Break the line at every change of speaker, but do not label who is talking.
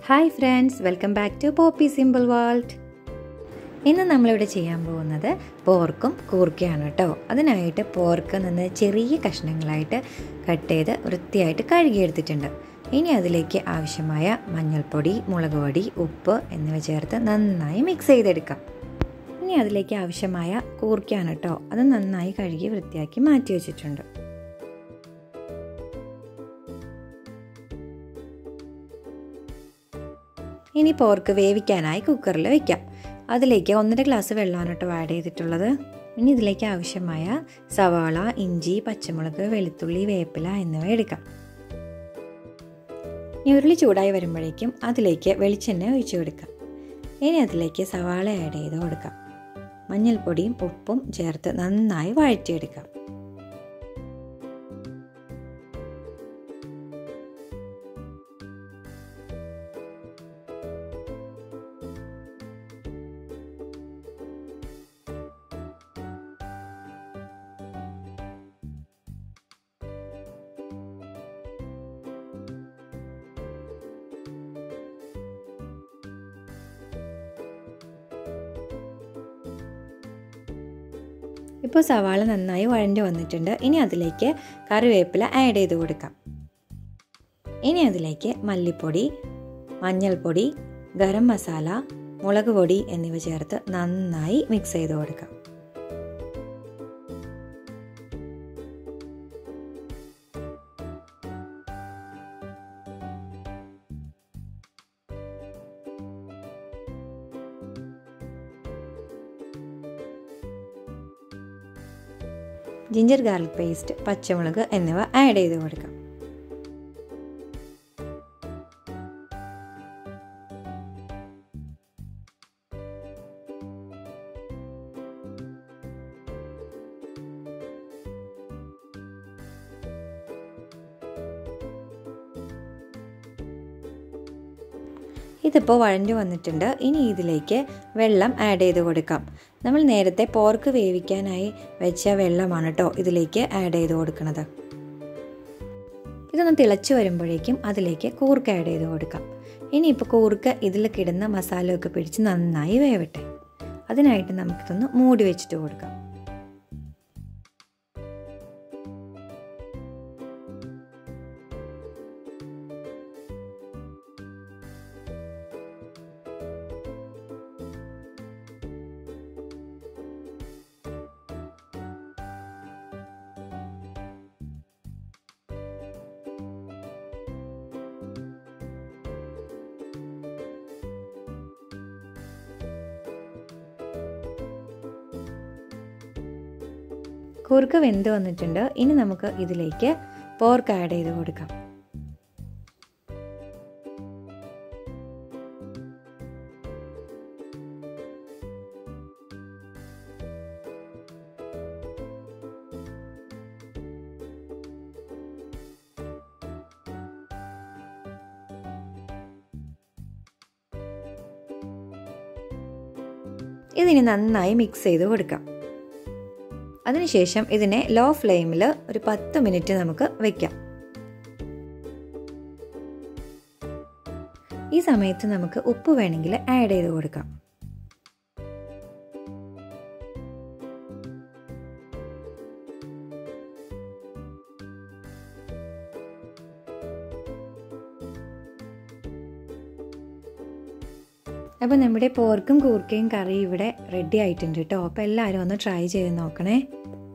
hi friends welcome back to Poppy Simple World ഇന്ന് നമ്മളിവിടെ ചെയ്യാൻ പോകുന്നത് പോർക്കും കൂർക്കയാണ് കേട്ടോ അതിനായിട്ട് പോർക്ക് നിന്ന് ചെറിയ കഷ്ണങ്ങളായിട്ട് കട്ട് ചെയ്ത് വൃത്തിയായിട്ട് കഴുകിയെടുത്തിട്ടുണ്ട് ഇനി അതിലേക്ക് ആവശ്യമായ മഞ്ഞൾപ്പൊടി മുളക് പൊടി ഉപ്പ് എന്നിവ ചേർത്ത് നന്നായി മിക്സ് ചെയ്തെടുക്കാം ഇനി അതിലേക്ക് ആവശ്യമായ കൂർക്കയാണ് കേട്ടോ അത് നന്നായി കഴുകി വൃത്തിയാക്കി മാറ്റി വെച്ചിട്ടുണ്ട് ഇനി പോർക്ക് വേവിക്കാനായി കുക്കറിൽ വയ്ക്കാം അതിലേക്ക് ഒന്നര ഗ്ലാസ് വെള്ളമാണ് കേട്ടോ ആഡ് ചെയ്തിട്ടുള്ളത് ഇനി ഇതിലേക്ക് ആവശ്യമായ സവാള ഇഞ്ചി പച്ചമുളക് വെളുത്തുള്ളി വേപ്പില എന്നിവ എടുക്കാം ഇനി ഉരുളി ചൂടായി വരുമ്പോഴേക്കും അതിലേക്ക് വെളിച്ചെണ്ണ ഒഴിച്ചു കൊടുക്കാം ഇനി അതിലേക്ക് സവാള ആഡ് ചെയ്ത് കൊടുക്കാം മഞ്ഞൾപ്പൊടിയും ഉപ്പും ചേർത്ത് നന്നായി വഴറ്റിയെടുക്കാം ഇപ്പോൾ സവാള നന്നായി വഴണ്ടി വന്നിട്ടുണ്ട് ഇനി അതിലേക്ക് കറിവേപ്പില ആഡ് ചെയ്ത് കൊടുക്കാം ഇനി അതിലേക്ക് മല്ലിപ്പൊടി മഞ്ഞൾപ്പൊടി ഗരം മസാല മുളക് പൊടി എന്നിവ ചേർത്ത് നന്നായി മിക്സ് ചെയ്ത് കൊടുക്കാം ജിഞ്ചർ ഗാർലിക് പേസ്റ്റ് പച്ചമുളക് എന്നിവ ആഡ് ചെയ്ത് കൊടുക്കാം ഇതിപ്പോൾ വഴഞ്ഞു വന്നിട്ടുണ്ട് ഇനി ഇതിലേക്ക് വെള്ളം ആഡ് ചെയ്ത് കൊടുക്കാം നമ്മൾ നേരത്തെ പോർക്ക് വേവിക്കാനായി വെച്ച വെള്ളമാണ് കേട്ടോ ഇതിലേക്ക് ആഡ് ചെയ്ത് കൊടുക്കുന്നത് ഇതൊന്ന് തിളച്ച് വരുമ്പോഴേക്കും അതിലേക്ക് കൂർക്ക ആഡ് ചെയ്ത് കൊടുക്കാം ഇനിയിപ്പോൾ കൂർക്ക ഇതിൽ കിടന്ന മസാലയൊക്കെ പിടിച്ച് നന്നായി വേവട്ടെ അതിനായിട്ട് നമുക്കിതൊന്ന് മൂടി വെച്ചിട്ട് കൊടുക്കാം കുറുക്ക് വെന്ത് വന്നിട്ടുണ്ട് ഇനി നമുക്ക് ഇതിലേക്ക് പോർക്ക് ആഡ് ചെയ്ത് കൊടുക്കാം ഇതിനി നന്നായി മിക്സ് ചെയ്ത് കൊടുക്കാം അതിനുശേഷം ഇതിനെ ലോ ഫ്ലെയിമിൽ ഒരു പത്ത് മിനിറ്റ് നമുക്ക് വെക്കാം ഈ സമയത്ത് നമുക്ക് ഉപ്പ് വേണമെങ്കിൽ ആഡ് ചെയ്ത് കൊടുക്കാം അപ്പോൾ നമ്മുടെ പോർക്കും കൂർക്കയും കറി ഇവിടെ റെഡി ആയിട്ടുണ്ട് കേട്ടോ അപ്പോൾ എല്ലാവരും ഒന്ന് ട്രൈ ചെയ്ത് നോക്കണേ